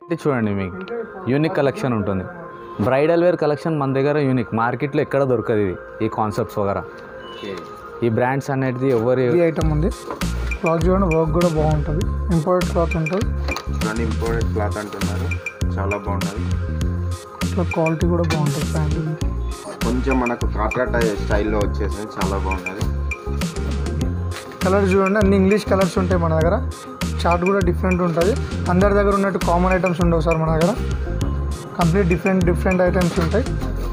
ఇది చూడండి మీకు యూనిక్ కలెక్షన్ ఉంటుంది బ్రైడల్ వేర్ కలెక్షన్ మన దగ్గర యూనిక్ మార్కెట్లో ఎక్కడ దొరకదు ఇది ఈ కాన్సెప్ట్స్ వగరా ఈ బ్రాండ్స్ అనేది ఎవరు ఈ ఐటమ్ ఉంది క్లాత్ చూడండి వర్క్ కూడా బాగుంటుంది ఇంపార్టెంట్ క్లాత్ ఉంటుంది చూడండి ఇంపోర్టెడ్ క్లాత్ అంటున్నారు చాలా బాగున్నది ఇట్లా క్వాలిటీ కూడా బాగుంటుంది ప్యాంట్ కొంచెం మనకు కాట్రాట స్టైల్లో వచ్చేసింది చాలా బాగున్నది కలర్ చూడండి అన్ని ఇంగ్లీష్ కలర్స్ ఉంటాయి మన దగ్గర చార్ట్ కూడా డిఫరెంట్ ఉంటుంది అందరి దగ్గర ఉన్నట్టు కామన్ ఐటమ్స్ ఉండవు సార్ మన దగ్గర కంప్లీట్ డిఫరెంట్ డిఫరెంట్ ఐటమ్స్ ఉంటాయి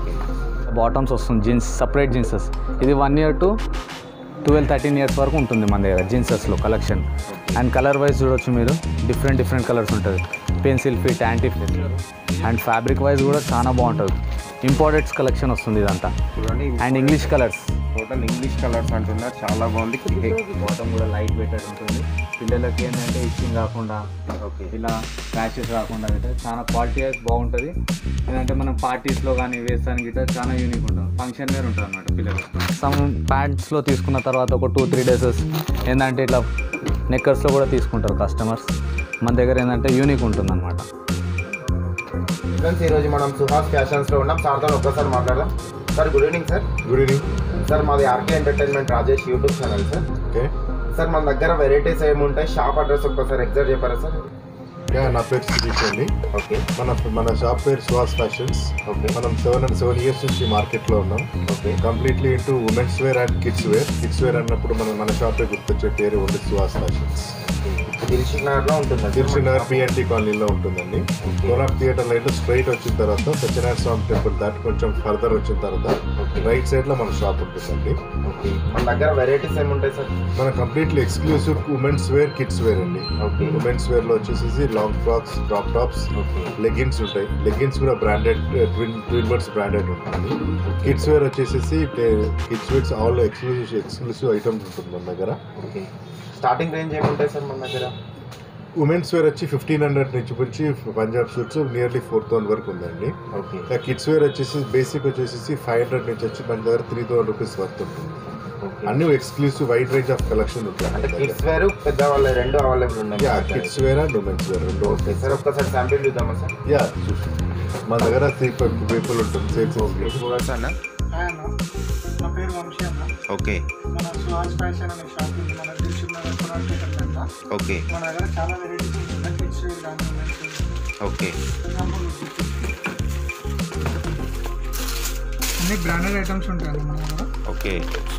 బాటమ్స్ వస్తుంది జీన్స్ సపరేట్ జీన్సెస్ ఇది one year to twelve thirteen years వరకు ఉంటుంది మన దగ్గర జీన్సెస్లో కలెక్షన్ అండ్ కలర్ వైజ్ చూడొచ్చు మీరు డిఫరెంట్ డిఫరెంట్ కలర్స్ ఉంటుంది pencil fit anti fit and fabric wise కూడా చాలా బాగుంటుంది ఇంపార్టెంట్స్ కలెక్షన్ వస్తుంది ఇదంతా చూడండి and English colours total English colours అంటున్నారు చాలా బాగుంది బాటమ్ కూడా లైట్ వెయిటెడ్ ఉంటుంది పిల్లలకి ఏంటంటే ఇచ్చింగ్ కాకుండా ఓకే ఇలా ర్యాషెస్ రాకుండా గిట్ట చాలా క్వాలిటీ అయితే బాగుంటుంది ఏంటంటే మనం పార్టీస్లో కానీ వేస్తానికి గిట్ట చాలా యూనిక్ ఉంటుంది ఫంక్షన్ వేర్ ఉంటుంది అన్నమాట పిల్లలు సమ్ ప్యాంట్స్లో తీసుకున్న తర్వాత ఒక టూ త్రీ డేసెస్ ఏంటంటే ఇట్లా నెక్కర్స్లో కూడా తీసుకుంటారు కస్టమర్స్ మన దగ్గర ఏంటంటే యూనిక్ ఉంటుంది అనమాట ఫ్రెండ్స్ ఈరోజు మనం సుహాస్ ఫ్యాషన్స్లో ఉన్నాం సార్తో ఒక్కసారి మాట్లాడదాం sir good evening sir good evening sir మాది RK entertainment Rajesh YouTube channel sir okay sir మన దగ్గర వెరైటీస్ ఏముంటాయి షాప్ అడ్రస్ ఒక్కసారి ఎగ్జాక్ట్ చెప్పారా సార్ యా నా పేరు శిరీష్ అండి ఓకే మన మన షాప్ పేరు సుహాస్ ఫ్యాషన్స్ ఓకే మనం సెవెన్ అండ్ సెవెన్ ఇయర్స్ నుంచి మార్కెట్లో ఉన్నాం okay completely into women's wear and kids wear kids wear అన్నప్పుడు మనం మన షాపే గుర్తొచ్చే పేరు ఉంది సుహాస్ ఫ్యాషన్స్ దిల్షుక్ నగర్లో ఉంటుంది తిరుచినగర్ పిఎన్టీ కాలనీలో ఉంటుందండి కోనాక్ థియేటర్ లైట్ స్ట్రైట్ వచ్చిన తర్వాత సత్యనారాయణ స్వామి టెంపుల్ దాటి కొంచెం ఫర్దర్ వచ్చిన తర్వాత రైట్ సైడ్ లో మన షాప్ ఉంటుందండి ఓకే మన దగ్గర వెరైటీస్ ఏముంటాయి సార్ మన completely exclusive women's wear kids wear అండి ఓకే ఉమెన్స్ వేర్ లో వచ్చేసి long frocks crop tops okay leggings ఉంటాయి లెగిన్స్ కూడా branded twin twin birds branded ఉంటుంది కిడ్స్ వేర్ వచ్చేసి kids wears all exclusive exclusive items ఉంటుంది మన దగ్గర ఓకే స్టార్టింగ్ రేంజ్ ఏముంటాయి సార్ మన దగ్గర ఉమెన్స్ వేర్ వచ్చి ఫిఫ్టీన్ హండ్రెడ్ నుంచి నుంచి Punjab suits nearly four thousand వరకు ఉందండి ఓకే ఇంకా కిడ్స్ వేర్ వచ్చేసి బేసిక్ వచ్చేసి ఫైవ్ హండ్రెడ్ నుంచి వచ్చి మన దగ్గర త్రీ థౌసండ్ రూపీస్ వర్త్ ఉంటుంది ఓకే అన్ని exclusive wide range of collection అంటే ఉంటుంది కిడ్స్ వేర్ పెద్ద వాళ్ళ రెండు అవైలబుల్ ఉన్నాయి ya kids wear and women's wear రెండు ఓకే సార్ ఒక్కసారి శాంపిల్ చూద్దామా సార్ యా చూసి మన దగ్గర త్రీ పీపుల్ ఉంటుంది సేల్స్ చూడొచ్చు అన్న హాయ్ అన్న నా పేరు వంశీ అన్న ఓకే మన సుహాస్ ఫ్యాషన్ అనే షాప్ ఉంది మన దిల్షుక్ నగర్ కొనార్కేట్ అంట ఓకే మన దగ్గర చాలా వెరైటీస్ ఉంటాయి కిడ్స్ వేర్ కానీ ఉమెన్స్ వేర్ ఓకే ఎగ్జాంపుల్ అన్ని బ్రాండెడ్ ఐటమ్స్ ఉంటాయండి మన దగ్గర ఓకే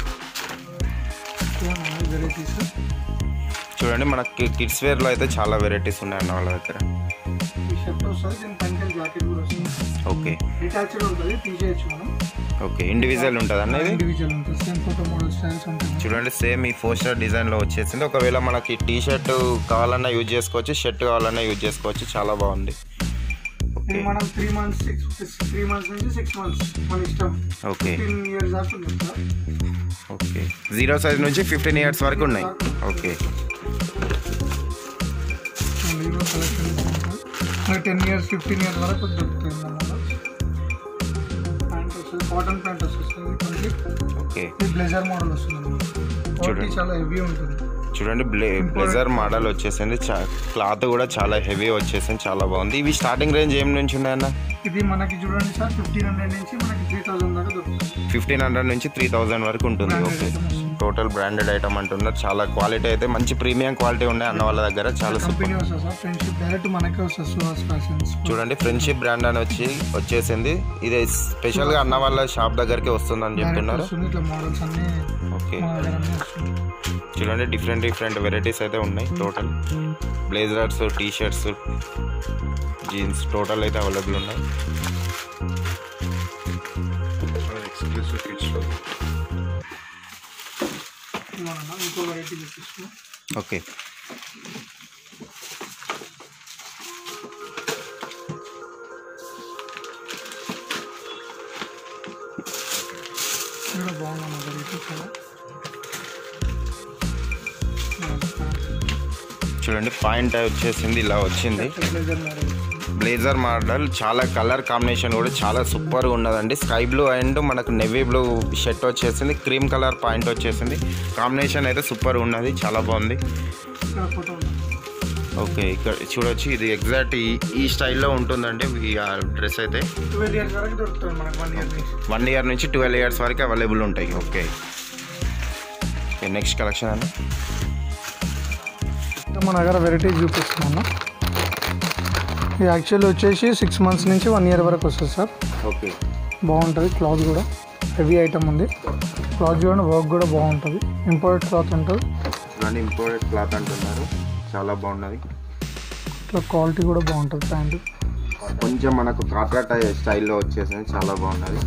వెరైటీస్ చూడండి మనకి కిడ్స్ వేర్లో అయితే చాలా వెరైటీస్ ఉన్నాయన్న వాళ్ళ దగ్గర ఈ షర్ట్ వస్తుంది దీని పైన జాకెట్ కూడా వస్తుంది ఓకే డిటాచ్డ్ ఉంటుంది తీసేయచ్చు మనం ఓకే ఇండివిజువల్ ఉంటుంది అన్న ఇది ఇండివిజువల్ ఉంటుంది సేమ్ ఫోటో మోడల్ స్టైల్స్ ఉంటుంది చూడండి సేమ్ ఈ పోస్టర్ డిజైన్లో వచ్చేసింది ఒకవేళ మనకి టీ షర్ట్ కావాలన్నా యూజ్ చేసుకోవచ్చు షర్ట్ కావాలన్నా యూజ్ చేసుకోవచ్చు చాలా బాగుంది ఓకే ఇది మనం three months six three months నుంచి సిక్స్ మంత్స్ మన ఇష్టం ఓకే ఫిఫ్టీన్ ఇయర్స్ దాకా ఉంది సార్ ఓకే జీరో సైజ్ నుంచి ఫిఫ్టీన్ ఇయర్స్ వరకు ఉన్నాయి ఓకే వివో కలెక్షన్ బాగుంటుంది టెన్ ఇయర్స్ ఫిఫ్టీన్ ఇయర్స్ వరకు దొరుకుతుంది మన ప్యాంట్ వస్తుంది కాటన్ ప్యాంట్ వస్తుంది కంప్లీట్ ఓకే ఇది బ్లెజర్ మోడల్ వస్తుంది క్వాలిటీ చూడండి. చాలా హెవీ ఉంటుంది చూడండి బ్లే బ్లెజర్ మోడల్ వచ్చేసింది చా క్లాత్ కూడా చాలా హెవీ వచ్చేసింది చాలా బాగుంది ఇవి స్టార్టింగ్ రేంజ్ ఏం నుంచి ఉన్నాయన్న ఇది మనకి చూడండి సార్ ఫిఫ్టీన్ హండ్రెడ్ నుంచి మనకి త్రీ థౌసండ్ దాకా దొరుకుతుంది ఫిఫ్టీన్ హండ్రెడ్ నుంచి త్రీ థౌజండ్ వరకు ఉంటుంది Branded ఓకే item వస్తుంది. టోటల్ బ్రాండెడ్ ఐటమ్ అంటున్నారు చాలా క్వాలిటీ అయితే మంచి ప్రీమియం క్వాలిటీ ఉన్నాయి అన్న వాళ్ళ దగ్గర చాలా సూపర్ కంపెనీ వస్తుంది సార్ ఫ్రెండ్షిప్ డైరెక్ట్ మనకే వస్తుంది సుహాస్ ఫ్యాషన్స్ చూడండి ఫ్రెండ్షిప్ బ్రాండ్ అని వచ్చి వచ్చేసింది ఇది స్పెషల్గా అన్న వాళ్ళ షాప్ దగ్గరికి వస్తుందని చెప్తున్నారు వస్తుంది ఇట్లా మోడల్స్ అన్ని ఓకే మన దగ్గర అన్నీ వస్తుంది చూడండి డిఫరెంట్ డిఫరెంట్ వెరైటీస్ అయితే ఉన్నాయి total blazers T shirts jeans total అయితే అవైలబుల్ ఉన్నాయి ఎక్స్క్లూసివ్ కిడ్స్ ఇవ్వనన్నా ఇంకో వెరైటీ చూపిస్తున్నాం ఓకే ఇది కూడా బాగుందన్న వెరైటీ చాలా చూడండి పాయింట్ వచ్చేసింది ఇలా వచ్చింది బ్లేజర్ మోడల్ బ్లేజర్ మోడల్ చాలా కలర్ కాంబినేషన్ కూడా చాలా సూపర్గా ఉన్నదండి స్కై బ్లూ అండ్ మనకు నెవీ బ్లూ షర్ట్ వచ్చేసింది క్రీమ్ కలర్ పాయింట్ వచ్చేసింది కాంబినేషన్ అయితే సూపర్ ఉన్నది చాలా బాగుంది ఇక్కడ ఫోటో ఉంది ఓకే ఇక్కడ చూడొచ్చు ఇది ఎగ్జాక్ట్ ఈ ఈ స్టైల్లో ఉంటుందండి ఈ డ్రెస్ అయితే ట్వెల్వ్ ఇయర్స్ వరకు దొరుకుతుంది మనకు వన్ ఇయర్ నుంచి వన్ ఇయర్ నుంచి ట్వెల్వ్ ఇయర్స్ వరకు అవైలబుల్ ఉంటాయి ఓకే నెక్స్ట్ కలెక్షన్ అండి ఇంకా మన దగ్గర వెరైటీ చూపిస్తున్నాను ఇది యాక్చువల్లీ వచ్చేసి సిక్స్ మంత్స్ నుంచి వన్ ఇయర్ వరకు వస్తుంది సార్ ఓకే బాగుంటుంది క్లాత్ కూడా హెవీ ఐటమ్ ఉంది క్లాత్ చూడండి వర్క్ కూడా బాగుంటుంది ఇంపోర్టెడ్ క్లాత్ ఉంటుంది చూడండి ఇంపోర్టెడ్ క్లాత్ అంటున్నారు చాలా బాగున్నది ఇట్లా క్వాలిటీ కూడా బాగుంటుంది ప్యాంటు కొంచెం మనకు కాట్రా స్టైల్లో వచ్చేసింది చాలా బాగున్నది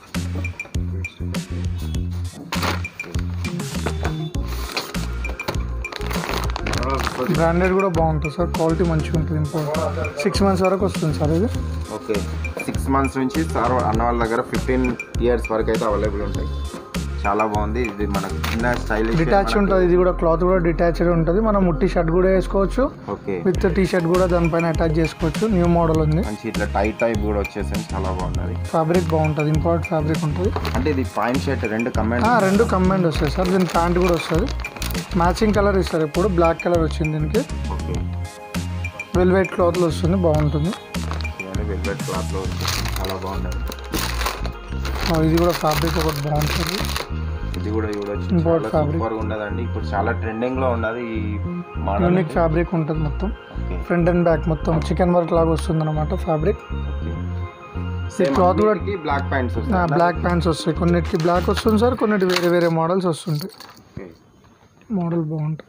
బ్రాండెడ్ కూడా బాగుంటుంది సార్ క్వాలిటీ మంచిగా ఉంటుంది ఇంపోర్ట్ సిక్స్ మంత్స్ వరకు వస్తుంది సార్ ఇది ఓకే సిక్స్ మంత్స్ నుంచి సార్ అన్న వాళ్ళ దగ్గర ఫిఫ్టీన్ ఇయర్స్ వరకు అయితే అవైలబుల్ ఉంటాయి చాలా బాగుంది ఇది మనకు చిన్న స్టైలిష్ డిటాచ్ ఉంటుంది ఇది కూడా క్లాత్ కూడా డిటాచ్డ్ ఉంటుంది మనం ముట్టి షర్ట్ కూడా వేసుకోవచ్చు ఓకే విత్ టీ షర్ట్ కూడా దానిపైన అటాచ్ చేసుకోవచ్చు న్యూ మోడల్ ఉంది మంచి ఇట్లా టైట్ టైప్ కూడా వచ్చేసింది చాలా బాగున్నది ఫ్యాబ్రిక్ బాగుంటుంది ఇంపోర్ట్ ఫ్యాబ్రిక్ ఉంటుంది అంటే ఇది పాయింట్ షర్ట్ రెండు కమెంట్ ఆ, రెండు కంబైండ్ వస్తాయి సార్ దీని ప్యాంట్ కూడా వస్తుంది మ్యాచింగ్ కలర్ ఇస్తారు ఇప్పుడు బ్లాక్ కలర్ వచ్చింది దీనికి ఓకే వెల్వెట్ క్లాత్లో వస్తుంది బాగుంటుంది ఇవన్నీ వెల్వెట్ క్లాత్లో వచ్చేసింది చాలా బాగున్నది ఆ, ఇది కూడా ఫ్యాబ్రిక్ ఒకటి బాగుంటుంది ఇది కూడా చూడొచ్చు Import చాలా fabric. సూపర్ ఉన్నదండి ఇప్పుడు చాలా ట్రెండింగ్ లో ఉన్నది ఈ మోడల్ యూనిక్ ఫ్యాబ్రిక్ ఉంటుంది మొత్తం ఓకే ఫ్రంట్ అండ్ బ్యాక్ మొత్తం చికెన్ వర్క్ లాగా వస్తుంది అనమాట ఫ్యాబ్రిక్ ఈ క్లాత్ కూడా బ్లాక్ ప్యాంట్స్ బ్లాక్ ప్యాంట్స్ వస్తాయి కొన్నిటికి బ్లాక్ వస్తుంది సార్ కొన్నిటి వేరే వేరే మోడల్స్ వస్తుంటాయి మోడల్ బాగుంటుంది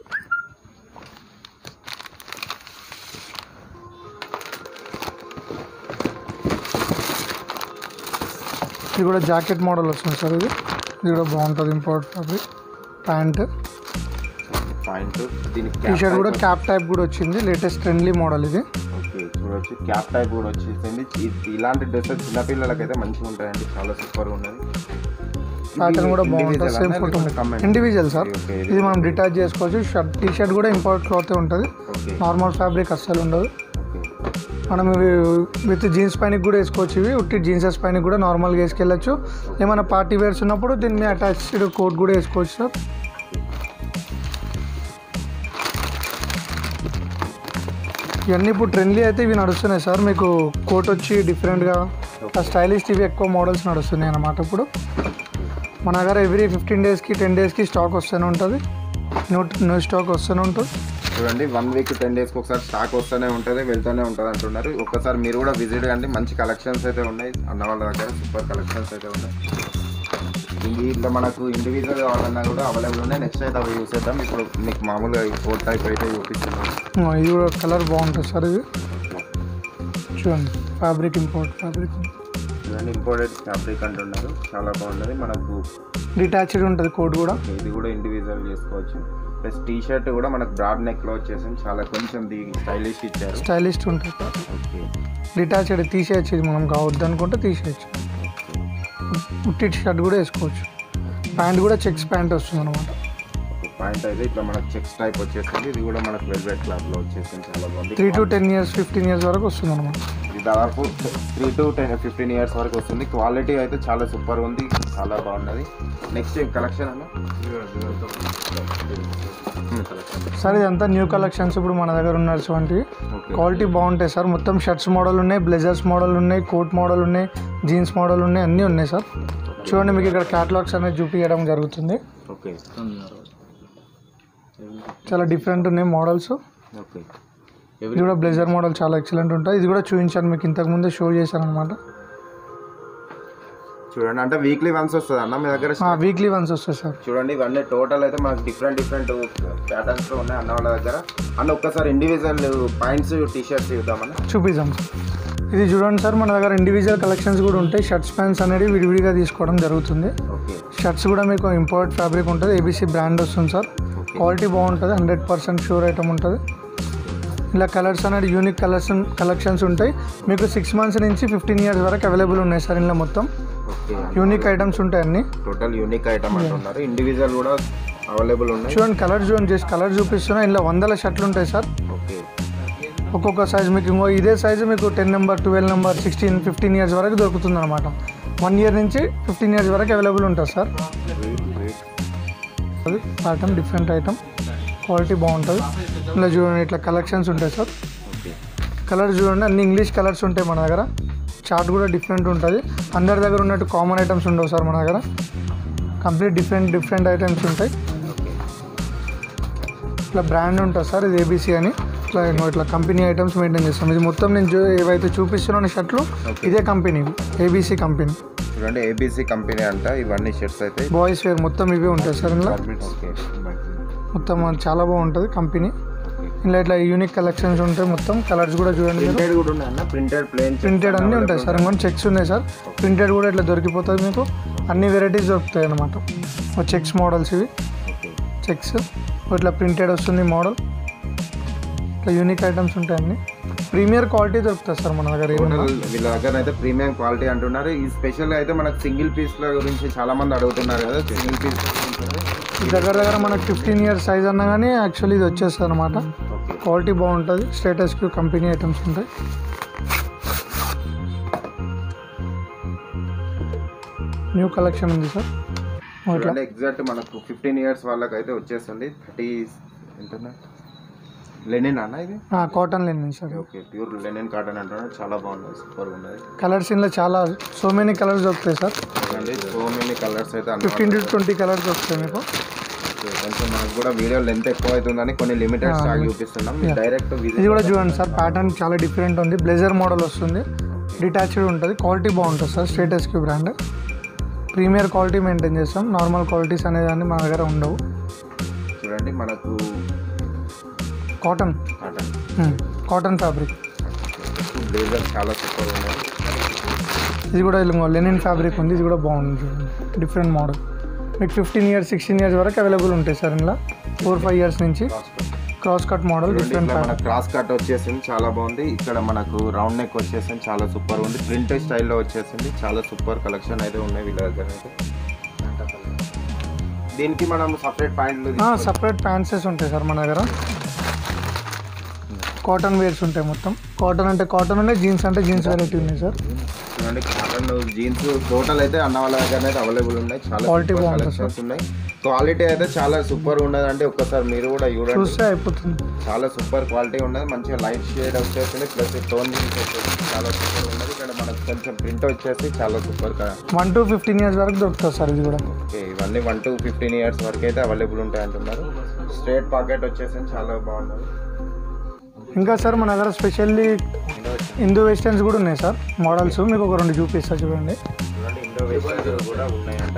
ఇది కూడా జాకెట్ మోడల్ వస్తుంది సార్ ఇది ఇది కూడా బాగుంటుంది ఇంపోర్ట్ ఫ్యాబ్రిక్ ప్యాంట్ పాయింట్ దీనికి టీ షర్ట్ కూడా క్యాప్ టైప్ కూడా వచ్చింది లేటెస్ట్ ట్రెండ్లీ మోడల్ ఇది ఓకే చూడొచ్చు క్యాప్ టైప్ కూడా వచ్చేసింది ఇ- ఇలాంటి డ్రెస్సెస్ చిన్నపిల్లలకైతే మంచిగా ఉంటాయండి చాలా సూపర్ ఉన్నది ప్యాటర్న్ కూడా బాగుంటుంది Individual సేమ్ అన్నా ఫోటో లేకపోతే combined? ఇండివిజువల్ సార్ ఓకే, ఇది మనం డిటాచ్ చేసుకోవచ్చు షర్ట్ టీ షర్ట్ కూడా ఇంపోర్ట్ క్లాత్ ఉంటుంది ఓకే నార్మల్ ఫ్యాబ్రిక్ అస్సలు ఉండదు ఓకే మనం ఇవి విత్ జీన్స్ పైన కూడా వేసుకోవచ్చు ఇవి ఉట్టి జీన్సెస్ పైన కూడా నార్మల్గా వేసుకెళ్ళచ్చు ఏమైనా పార్టీ వేర్స్ ఉన్నప్పుడు దీని మీద అటాచ్డ్ కోట్ కూడా వేసుకోవచ్చు సార్ ఇవన్నీ ఇప్పుడు ట్రెండ్లీ అయితే ఇవి నడుస్తున్నాయి సార్ మీకు కోట్ వచ్చి డిఫరెంట్గా స్టైలిష్ ఇవి ఎక్కువ మోడల్స్ నడుస్తున్నాయి అన్నమాట ఇప్పుడు మన దగ్గర ఎవ్రీ ఫిఫ్టీన్ డేస్కి టెన్ డేస్కి స్టాక్ వస్తూనే ఉంటుంది న్యూ న్యూ స్టాక్ వస్తూనే ఉంటుంది చూడండి వన్ వీక్ టెన్ డేస్కి ఒకసారి స్టాక్ వస్తూనే ఉంటుంది వెళ్తూనే ఉంటుంది అంటున్నారు ఒక్కసారి మీరు కూడా విజిట్ కండి మంచి కలెక్షన్స్ అయితే ఉన్నాయి అన్న వాళ్ళ దగ్గర సూపర్ కలెక్షన్స్ అయితే ఉన్నాయి ఇంక ఇట్లా మనకు ఇండివిజువల్ కావాలన్నా కూడా అవైలబుల్ ఉన్నాయి నెక్స్ట్ అయితే అవి యూస్ చేద్దాం ఇప్పుడు మీకు మామూలుగా ఈ ఫోర్ టైప్ అయితే చూపిస్తున్నాం ఆ, ఇది కూడా కలర్ బాగుంటుంది సార్ ఇది చూడండి ఫ్యాబ్రిక్ ఇంపోర్ట్ ఫ్యాబ్రిక్ చూడండి ఇంపోర్టెడ్ ఫ్యాబ్రిక్ అంటున్నారు చాలా బాగున్నది మనకు డిటాచ్డ్ ఉంటుంది కోట్ కూడా ఇది కూడా ఇండివిజువల్ చేసుకోవచ్చు ప్లస్ టీ షర్ట్ కూడా మనకు బ్రాడ్ నెక్లో వచ్చేసింది చాలా కొంచెం ది స్టైలిష్ ఇచ్చారు స్టైలిష్ ఉంటుంది సార్ ఓకే డిటాచ్డ్ తీసేయచ్చు ఇది మనం కావద్దు అనుకుంటే తీసేయచ్చు ఉట్టి షర్ట్ కూడా వేసుకోవచ్చు ప్యాంట్ కూడా చెక్స్ ప్యాంట్ వస్తుంది అనమాట పాయింట్ అయితే ఇట్లా మనకు చెక్స్ టైప్ వచ్చేసింది ఇది కూడా మనకు వెల్వెట్ క్లాత్ లో వచ్చేసింది చాలా బాగుంది three to ten years fifteen years వరకు వస్తుంది అనమాట ఇది దాదాపు three to ten fifteen years వరకు వస్తుంది క్వాలిటీ అయితే చాలా సూపర్ ఉంది చాలా బాగున్నది నెక్స్ట్ కలెక్షన్ అన్న సార్ ఇదంతా న్యూ కలెక్షన్స్ ఇప్పుడు మన దగ్గర ఉన్నటువంటివి ఓకే క్వాలిటీ బాగుంటాయి సార్ మొత్తం షర్ట్స్ మోడల్ ఉన్నాయి బ్లెజర్స్ మోడల్ ఉన్నాయి కోట్ మోడల్ ఉన్నాయి జీన్స్ మోడల్ ఉన్నాయి అన్నీ ఉన్నాయి సార్ చూడండి మీకు ఇక్కడ క్యాటలాగ్స్ అనేది చూపించడం జరుగుతుంది ఓకే చాలా డిఫరెంట్ ఉన్నాయి మోడల్స్ ఓకే ఇది కూడా బ్లెజర్ మోడల్ చాలా ఎక్సలెంట్ ఉంటుంది ఇది కూడా చూపించాను మీకు ఇంతకు ముందే షో చేశాను అనమాట చూడండి అంటే వీక్లీ వన్స్ వస్తుంది అన్న మీ దగ్గర వీక్లీ వన్స్ వస్తాయి సార్ చూడండి ఇవన్నీ టోటల్ అయితే మనకు డిఫరెంట్ డిఫరెంట్ ప్యాటర్న్స్ లో ఉన్నాయి అన్న వాళ్ళ దగ్గర అన్న ఒక్కసారి ఇండివిజువల్ పాయింట్స్ టీ షర్ట్స్ చూద్దామన్న చూపిద్దాం సార్ ఇది చూడండి సార్ మన దగ్గర ఇండివిజువల్ కలెక్షన్స్ కూడా ఉంటాయి షర్ట్స్ ప్యాంట్స్ అనేది విడివిడిగా తీసుకోవడం జరుగుతుంది ఓకే షర్ట్స్ కూడా మీకు ఇంపోర్ట్ ఫ్యాబ్రిక్ ఉంటుంది ఏబీసీ బ్రాండ్ వస్తుంది సార్ క్వాలిటీ బాగుంటుంది హండ్రెడ్ పర్సెంట్ షూర్ ఐటమ్ ఉంటుంది ఇలా కలర్స్ అనేది యూనిక్ కలర్స్ కలెక్షన్స్ ఉంటాయి మీకు సిక్స్ మంత్స్ నుంచి ఫిఫ్టీన్ ఇయర్స్ వరకు అవైలబుల్ ఉన్నాయి సార్ ఇందులో మొత్తం ఓకే యూనిక్ ఐటమ్స్ ఉంటాయి అన్ని టోటల్ యూనిక్ ఐటమ్ అంటున్నారు ఇండివిజువల్ కూడా అవైలబుల్ ఉన్నాయి చూడండి కలర్ చూడండి జస్ట్ కలర్ చూపిస్తున్నా ఇందులో వందల షర్ట్లు ఉంటాయి సార్ ఓకే ఒక్కొక్క సైజ్ మీకు ఇంకో ఇదే సైజు మీకు ten number twelve number sixteen fifteen years వరకు దొరుకుతుంది అనమాట వన్ ఇయర్ నుంచి ఫిఫ్టీన్ ఇయర్స్ వరకు అవైలబుల్ ఉంటుంది సార్ అది ఐటమ్ డిఫరెంట్ ఐటమ్ క్వాలిటీ బాగుంటుంది ఇలా చూడండి ఇట్లా కలెక్షన్స్ ఉంటాయి సార్ ఓకే కలర్స్ చూడండి అన్ని ఇంగ్లీష్ కలర్స్ ఉంటాయి మన దగ్గర చార్ట్ కూడా డిఫరెంట్ ఉంటుంది అందరి దగ్గర ఉన్నట్టు కామన్ ఐటమ్స్ ఉండవు సార్ మన దగ్గర కంప్లీట్ డిఫరెంట్ డిఫరెంట్ ఐటమ్స్ ఉంటాయి ఇట్లా బ్రాండ్ ఉంటుంది సార్ ఇది ఏబీసీ అని ఇట్లా నేను ఇట్లా కంపెనీ ఐటమ్స్ మెయింటైన్ చేస్తాం ఇది మొత్తం నేను చూ- ఏవైతే చూపిస్తున్నాను షర్ట్లు ఇదే కంపెనీ ఏబీసీ కంపెనీ చూడండి ఏబీసీ కంపెనీ అంట ఇవన్నీ షర్ట్స్ అయితే బాయ్స్ వేర్ మొత్తం ఇవే ఉంటాయి సార్ ఇందులో ఓకే మొత్తం చాలా బాగుంటుంది కంపెనీ ఇందులో ఇట్లా యూనిక్ కలెక్షన్స్ ఉంటాయి మొత్తం కలర్స్ కూడా చూడండి మీరు ప్రింటెడ్ కూడా ఉన్నాయి అన్న ప్రింటెడ్ ప్లేన్ ప్రింటెడ్ అన్నీ ఉంటాయి సార్ ఇంకొన్ని చెక్స్ ఉన్నాయి సార్ ప్రింటెడ్ కూడా ఇట్లా దొరికిపోతుంది మీకు అన్ని వెరైటీస్ దొరుకుతాయి అన్నమాట చెక్స్ మోడల్స్ ఇవి చెక్స్ ఇట్లా ప్రింటెడ్ వస్తుంది మోడల్ ఇట్లా యూనిక్ ఐటమ్స్ ఉంటాయి అన్ని ప్రీమియర్ క్వాలిటీ దొరుకుతుంది సార్ మన దగ్గర ఏమన్నా. టోటల్ వీళ్ళ దగ్గర అయితే ప్రీమియం క్వాలిటీ అంటున్నారు ఈ స్పెషల్ అయితే మనకు సింగిల్ పీస్ ల గురించి చాలా మంది అడుగుతున్నారు కదా సింగిల్ పీస్ ఈ దగ్గర దగ్గర మనకు ఫిఫ్టీన్ ఇయర్స్ సైజ్ అన్నా కానీ యాక్చువల్లీ ఇది వచ్చేస్తుంది అనమాట ఓకే క్వాలిటీ బాగుంటుంది స్టేటస్ క్యూ కంపెనీ ఐటమ్స్ ఉంటాయి న్యూ కలెక్షన్ ఉంది సార్ ఇట్లా చూడండి ఎగ్జాక్ట్ మనకు ఫిఫ్టీన్ ఇయర్స్ వాళ్ళకి అయితే వచ్చేస్తుంది థర్టీ ఎంత లెనిన్ అన్న ఇది cotton linen sir okay pure linen cotton అంటున్నారు చాలా బాగుంది సూపర్ ఉన్నది కలర్స్ ఇందులో చాలా సో మెనీ కలర్స్ దొరుకుతాయి సార్ చూడండి సో మెనీ కలర్స్ అయితే అన్ని ఫిఫ్టీన్ టు ట్వంటీ కలర్స్ దొరుకుతాయి మీకు Okay, కొంచెం మనకు కూడా వీడియో లెంత్ ఎక్కువ అవుతుందని కొన్ని లిమిటెడ్ స్టాక్ చూపిస్తున్నాం మీరు డైరెక్ట్ ఇది కూడా చూడండి సార్ ప్యాటర్న్ చాలా డిఫరెంట్ ఉంది బ్లెజర్ మోడల్ వస్తుంది డిటాచ్డ్ ఉంటుంది క్వాలిటీ బాగుంటుంది sir status quo brand premier quality maintain చేస్తాం నార్మల్ క్వాలిటీస్ అనేదాన్ని మన దగ్గర ఉండవు చూడండి మనకు cotton cotton cotton fabric blazer చాలా సూపర్ ఉన్నాయి ఇది కూడా ఇలా లెనిన్ ఫ్యాబ్రిక్ ఉంది ఇది కూడా బాగుంది చూడండి డిఫరెంట్ మోడల్ మీకు ఫిఫ్టీన్ ఇయర్స్ సిక్స్టీన్ ఇయర్స్ వరకు అవైలబుల్ ఉంటాయి సార్ ఇందులో ఫోర్ ఫైవ్ ఇయర్స్ నుంచి క్రాస్ కట్ మోడల్ చూడండి, డిఫరెంట్ ఇట్లా మన క్రాస్ కట్ వచ్చేసింది చాలా బాగుంది ఇక్కడ మనకు రౌండ్ నెక్ వచ్చేసింది చాలా సూపర్ ఉంది ప్రింట్ స్టైల్లో వచ్చేసింది చాలా సూపర్ కలెక్షన్ అయితే ఉన్నాయి వీళ్ళ దగ్గర అయితే దీనికి మనం సపరేట్ పాయింట్లు సపరేట్ ప్యాంట్సెస్ ఉంటాయి సార్ మన దగ్గర కాటన్ వేర్స్ ఉంటాయి మొత్తం కాటన్ అంటే కాటన్ ఉన్నాయి జీన్స్ అంటే జీన్స్ వెరైటీ ఉన్నాయి సార్ చూడండి కాటన్ జీన్స్ టోటల్ అయితే అన్న వాళ్ళ దగ్గర అయితే అవైలబుల్ ఉన్నాయి చాలా Quality సూపర్ బాగుంటుంది కలెక్షన్స్ ఉన్నాయి క్వాలిటీ అయితే చాలా సూపర్ ఉన్నది అంటే ఒక్కసారి మీరు కూడా చూడండి చూస్తే అయిపోతుంది చాలా సూపర్ క్వాలిటీ ఉన్నది మంచిగా లైట్ షేడ్ వచ్చేసింది ప్లస్ టోన్ జీన్స్ వచ్చేసి చాలా సూపర్ ఉన్నది ఇక్కడ మనకు కొంచెం ప్రింట్ వచ్చేసి చాలా super one to fifteen years వరకు దొరుకుతుంది సార్ ఇది కూడా ఓకే ఇవన్నీ వన్ టు ఫిఫ్టీన్ ఇయర్స్ వరకు అయితే అవైలబుల్ ఉంటాయి అంటున్నారు స్ట్రేట్ పాకెట్ వచ్చేసి చాలా బాగున్నది ఇంకా సార్ మన దగ్గర స్పెషల్లీ హిందూ వెస్టర్న్స్ కూడా ఉన్నాయి సార్ మోడల్స్ మీకు ఒక రెండు చూపిస్తా చూడండి చూడండి ఇండో వెస్టర్న్ కూడా ఉన్నాయంట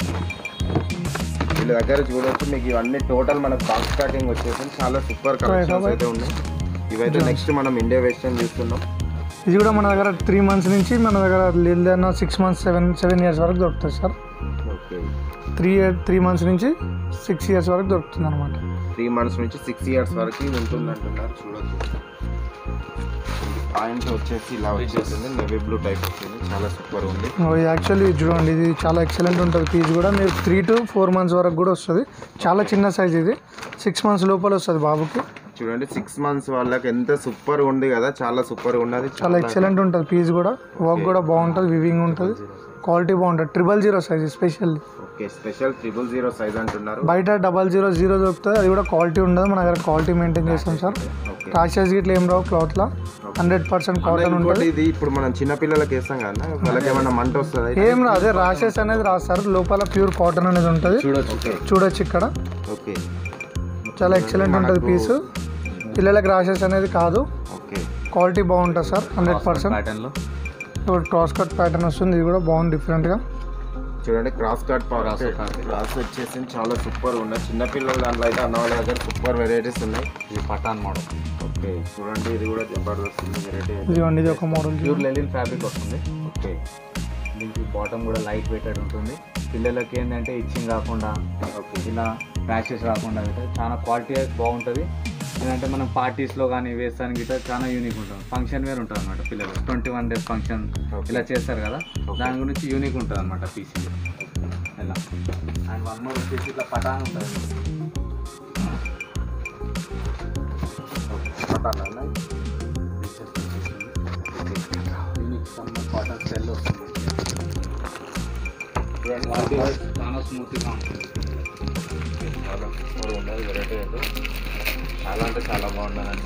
వీళ్ళ దగ్గర చూడొచ్చు మీకు ఇవన్నీ టోటల్ మనకు బాక్స్ ప్యాకింగ్ వచ్చేసి చాలా సూపర్ కలెక్షన్స్ అయితే ఉన్నాయి ఇవైతే నెక్స్ట్ మనం ఇండియా వెస్టర్న్ చూస్తున్నాం ఇది కూడా మన దగ్గర త్రీ మంత్స్ నుంచి మన దగ్గర లేదన్నా six months seven seven years వరకు దొరుకుతుంది sir okay three year three months నుంచి సిక్స్ ఇయర్స్ వరకు దొరుకుతుంది అనమాట త్రీ మంత్స్ నుంచి సిక్స్ ఇయర్స్ వరకు ఉంటుంది అంటున్నారు చూడొచ్చు పాయింట్ వచ్చేసి ఇలా వచ్చేసింది నెవీ బ్లూ టైప్ వచ్చింది చాలా సూపర్ ఉంది ఇది యాక్చువల్లీ చూడండి ఇది చాలా ఎక్సలెంట్ ఉంటుంది పీస్ కూడా మీరు త్రీ టు ఫోర్ మంత్స్ వరకు కూడా వస్తుంది చాలా చిన్న సైజ్ ఇది సిక్స్ మంత్స్ లోపల వస్తుంది బాబుకి చూడండి సిక్స్ మంత్స్ వాళ్ళకి ఎంత సూపర్ ఉంది కదా చాలా సూపర్ ఉన్నది చాలా ఎక్సలెంట్ ఉంటుంది పీస్ కూడా వర్క్ కూడా బాగుంటుంది వివింగ్ ఉంటుంది క్వాలిటీ బాగుంటుంది triple zero size special okay special triple zero size అంటున్నారు బయట డబల్ జీరో జీరో దొరుకుతుంది అది కూడా క్వాలిటీ ఉండదు మన దగ్గర క్వాలిటీ మెయింటైన్ చేస్తాం సార్ ఓకే రాషెస్ గిట్ల ఏం రావు క్లాత్లో హండ్రెడ్ పర్సెంట్ కాటన్ ఇంకోటి ఉంటుంది ఇది ఇప్పుడు మనం చిన్న పిల్లలకి వేస్తాం కదా వాళ్ళకి ఏమైనా మంట వస్తుంది ఏం రాదు అదే రాషెస్ అనేది రాస్తారు లోపల ప్యూర్ కాటన్ అనేది ఉంటుంది చూడొచ్చు ఓకే చూడొచ్చు ఇక్కడ ఓకే చాలా ఎక్సలెంట్ ఉంటుంది పీసు పిల్లలకి రాషెస్ అనేది కాదు ఓకే క్వాలిటీ బాగుంటుంది సార్ హండ్రెడ్ పర్సెంట్ ప్యాటర్న్లో ఇప్పుడు క్రాస్ కట్ ప్యాటర్న్ వస్తుంది ఇది కూడా బాగుంది డిఫరెంట్గా చూడండి cross cut Cross cut. Cross వచ్చేసి చాలా సూపర్ ఉన్నాయి చిన్న పిల్లల దాంట్లో అయితే అన్న వాళ్ళ దగ్గర సూపర్ వెరైటీస్ ఉన్నాయి ఇది పఠాన్ మోడల్ ఓకే చూడండి ఇది కూడా జబర్దస్త్ ఉంది వెరైటీ ఇదిగోండి ఇది ఒక మోడల్ ప్యూర్ లెలిన్ ఫ్యాబ్రిక్ వస్తుంది ఓకే దీనికి బాటమ్ కూడా లైట్ వెయిటెడ్ ఉంటుంది పిల్లలకి ఏంటంటే ఇచ్చింగ్ కాకుండా ఓకే ఇలా ర్యాషెస్ రాకుండా గిట్ట చాలా క్వాలిటీ బాగుంటుంది ఏంటంటే మనం పార్టీస్లో కానీ వేస్తానికి గిట్ట చాలా యూనిక్ ఉంటుంది ఫంక్షన్ వేర్ ఉంటుంది అనమాట పిల్లలు twenty one days function Okay. ఇలా చేస్తారు కదా దాని గురించి యూనిక్ ఉంటుంది అనమాట పీసీ ఇలా అండ్ వన్ మోర్ వచ్చేసి ఇట్లా పటాన్ ఉంటుంది యూనిక్ సమ్మర్ కాటన్ స్టైల్లో వస్తుంది క్వాలిటీ చాలా స్మూత్గా ఉంటుంది చాలా సూపర్ ఉన్నది వెరైటీ అయితే చాలా అంటే చాలా బాగున్నదండి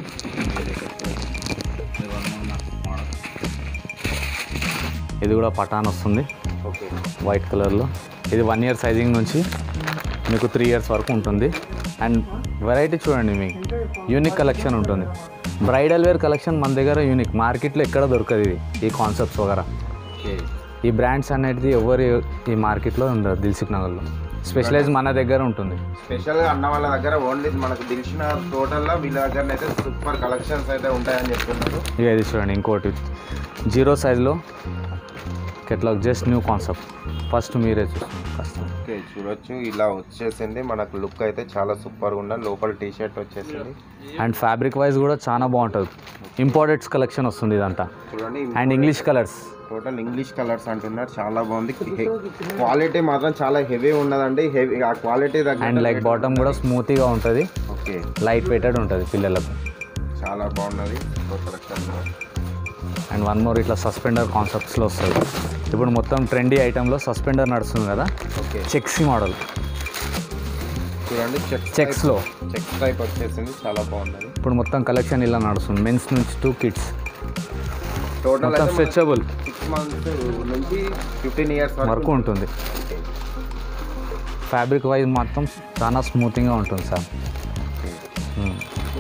ఇది కూడా పటాన్ వస్తుంది ఓకే వైట్ కలర్లో ఇది వన్ ఇయర్ సైజింగ్ నుంచి మీకు త్రీ ఇయర్స్ వరకు ఉంటుంది అండ్ వెరైటీ చూడండి మీకు యూనిక్ కలెక్షన్ ఉంటుంది బ్రైడల్ వేర్ కలెక్షన్ మన దగ్గర యూనిక్ మార్కెట్లో ఎక్కడ దొరకదు ఇది ఈ కాన్సెప్ట్స్ వగరా ఓకే ఈ బ్రాండ్స్ అనేది ఎవరు ఈ మార్కెట్లో ఉండదు దిల్సుఖ్ నగర్లో స్పెషలైజ్ మన దగ్గర ఉంటుంది స్పెషల్గా అన్న వాళ్ళ దగ్గర ఓన్లీ మనకు తెలిసిన టోటల్లో వీళ్ళ దగ్గర అయితే సూపర్ కలెక్షన్స్ అయితే ఉంటాయని చెప్తున్నారు ఇక ఇది చూడండి ఇంకోటి జీరో సైజ్లో catalogue just new concept first మీరే చూసుకోండి కష్టం ఓకే చూడొచ్చు ఇలా వచ్చేసింది మనకు లుక్ అయితే చాలా సూపర్గా ఉన్నది లోపల టీ షర్ట్ వచ్చేసింది అండ్ ఫ్యాబ్రిక్ వైజ్ కూడా చాలా బాగుంటుంది ఇంపార్టెంట్స్ కలెక్షన్ వస్తుంది ఇదంతా చూడండి and English colours total English colours అంటున్నారు చాలా బాగుంది క్వాలిటీ మాత్రం చాలా హెవీ ఉన్నదండి హెవీ ఆ క్వాలిటీ దగ్గర అండ్ లైక్ బాటమ్ కూడా స్మూతీగా ఉంటుంది ఓకే లైట్ వెయిటెడ్ ఉంటుంది పిల్లలకు చాలా బాగున్నది కలెక్షన్ అండ్ వన్ మోర్ ఇట్లా సస్పెండర్ కాన్సెప్ట్స్లో వస్తుంది ఇప్పుడు మొత్తం ట్రెండీ ఐటెంలో సస్పెండర్ నడుస్తుంది కదా ఓకే చెక్సీ మోడల్ చూడండి చెక్స్ చెక్స్లో చెక్స్ టైప్ వచ్చేసింది చాలా బాగున్నది ఇప్పుడు మొత్తం కలెక్షన్ ఇలా నడుస్తుంది మెన్స్ నుంచి టూ కిడ్స్ టోటల్ మొత్తం స్ట్రెచబుల్ సిక్స్ మంత్స్ నుంచి ఫిఫ్టీన్ ఇయర్స్ వరకు ఉంటుంది ఫ్యాబ్రిక్ వైజ్ మాత్రం చాలా స్మూతింగ్గా ఉంటుంది సార్ మ్మ్.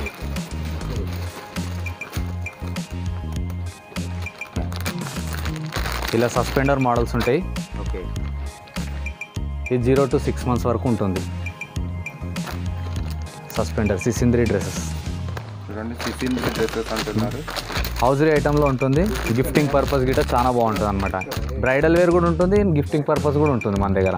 ఇలా సస్పెండర్ మోడల్స్ ఉంటాయి ఓకే ఇది జీరో టు సిక్స్ మంత్స్ వరకు ఉంటుంది సస్పెండర్ సిసింద్రీ డ్రెస్సెస్ చూడండి సిసిన్ డ్రెస్సెస్ అంటున్నారు హౌజరీ ఐటెంలో ఉంటుంది గిఫ్టింగ్ పర్పస్ గిట్ట చాలా బాగుంటుంది అనమాట బ్రైడల్ వేర్ కూడా ఉంటుంది గిఫ్టింగ్ పర్పస్ కూడా ఉంటుంది మన దగ్గర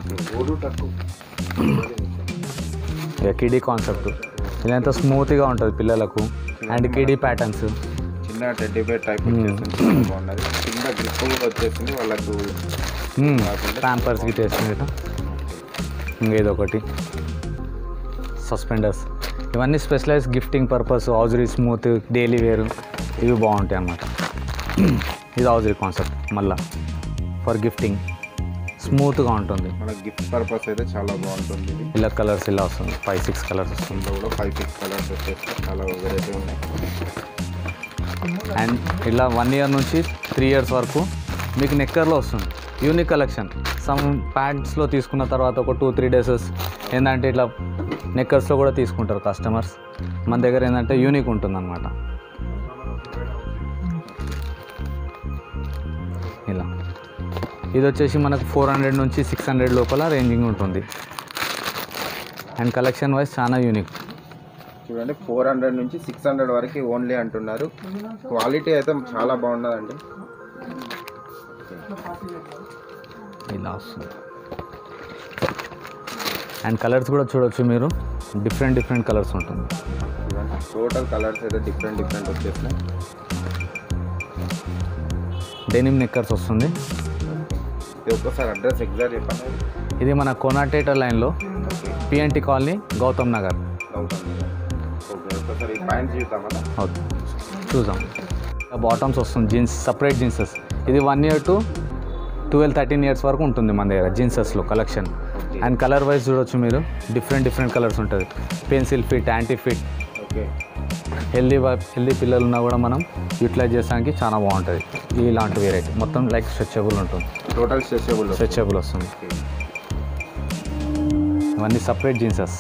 ఇక కిడీ కాన్సెప్ట్ ఇదంతా స్మూత్గా ఉంటుంది పిల్లలకు అండ్ కిడీ ప్యాటర్న్స్ చిన్న టెడ్డీ బేర్ టైప్ వచ్చేసింది చాలా బాగున్నది కింద గ్రిప్ కూడా వచ్చేసింది వాళ్ళకు ప్యాంపర్స్ గిట్ వేస్తుంది ఇంకా ఇదొకటి సస్పెండర్స్ ఇవన్నీ specialise gifting purpose hosiery smooth daily wear ఇవి బాగుంటాయి అన్నమాట ఇది హౌజరీ కాన్సెప్ట్ మళ్ళా ఫర్ గిఫ్టింగ్ స్మూత్గా ఉంటుంది మన గిఫ్ట్ పర్పస్ అయితే చాలా బాగుంటుంది ఇది ఇలా కలర్స్ ఇలా వస్తుంది ఫైవ్ సిక్స్ కలర్స్ వస్తుంది ఇందులో కూడా ఫైవ్ సిక్స్ కలర్స్ వచ్చేసి చాలా వెరైటీ ఉన్నాయి అండ్ ఇలా వన్ ఇయర్ నుంచి త్రీ ఇయర్స్ వరకు మీకు నెక్కర్లో వస్తుంది యూనిక్ కలెక్షన్ సమ్ ప్యాంట్స్లో తీసుకున్న తర్వాత ఒక టూ త్రీ డేసెస్ ఏంటంటే ఇట్లా నెక్కర్స్లో కూడా తీసుకుంటారు కస్టమర్స్ మన దగ్గర ఏంటంటే యూనిక్ ఉంటుంది అనమాట ఇలా ఇది వచ్చేసి మనకు ఫోర్ హండ్రెడ్ నుంచి సిక్స్ హండ్రెడ్ లోపల రేంజింగ్ ఉంటుంది అండ్ కలెక్షన్ వైజ్ చాలా యూనిక్ చూడండి ఫోర్ హండ్రెడ్ నుంచి సిక్స్ హండ్రెడ్ వరకు ఓన్లీ అంటున్నారు క్వాలిటీ అయితే చాలా బాగున్నదండి ఇలా వస్తుంది అండ్ కలర్స్ కూడా చూడొచ్చు మీరు డిఫరెంట్ డిఫరెంట్ కలర్స్ ఉంటుంది చూడండి టోటల్ కలర్స్ అయితే డిఫరెంట్ డిఫరెంట్ వచ్చేసినాయి డెనిమ్ నెక్కర్స్ వస్తుంది ఇది ఒక్కసారి అడ్రస్ ఎగ్జాక్ట్ చెప్పండి ఇది మన కోనాటేటర్ లైన్లో పిఎన్టీ కాలనీ గౌతమ్ నగర్ అవుతుంది ఓకే ఒక్కసారి ఈ ప్యాంట్ చూద్దామన్నా ఓకే చూద్దాం బాటమ్స్ వస్తుంది జీన్స్ సపరేట్ జీన్సెస్ ఇది one year to twelve thirteen years వరకు ఉంటుంది మన దగ్గర జీన్సెస్లో కలెక్షన్ అండ్ కలర్ వైజ్ చూడొచ్చు మీరు డిఫరెంట్ డిఫరెంట్ కలర్స్ ఉంటుంది pencil fit anti fit okay healthy healthy పిల్లలు ఉన్నా కూడా మనం యూటిలైజ్ చేయడానికి చాలా బాగుంటుంది ఇలాంటి వెరైటీ మొత్తం లైక్ స్ట్రెచబుల్ ఉంటుంది టోటల్ స్ట్రెచబుల్ స్ట్రెచబుల్ వస్తుంది ఇవన్నీ సపరేట్ జీన్సెస్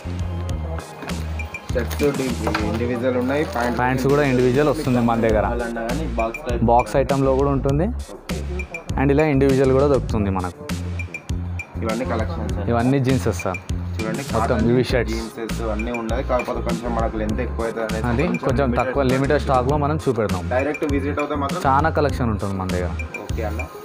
షర్ట్స్ ఇండివిజువల్ ఉన్నాయి ప్యాంట్ ప్యాంట్స్ కూడా ఇండివిజువల్ వస్తుంది మన దగ్గర అన్నా కానీ బాక్స్ టైప్ బాక్స్ ఐటెంలో కూడా ఉంటుంది ఓకే అండ్ ఇలా ఇండివిజువల్ కూడా దొరుకుతుంది మనకు ఇవన్నీ కలెక్షన్స్ ఇవన్నీ జీన్సెస్ సార్ చూడండి మొత్తం ఇవి షర్ట్స్ జీన్సెస్ అన్నీ ఉన్నాయి కాకపోతే కొంచెం మనకు లెంత్ ఎక్కువ అవుతుంది అది కొంచెం తక్కువ లిమిటెడ్ స్టాక్లో మనం చూపెడతాం డైరెక్ట్ విజిట్ అవుతే మాత్రం చాలా కలెక్షన్ ఉంటుంది మన దగ్గర ఓకే అన్న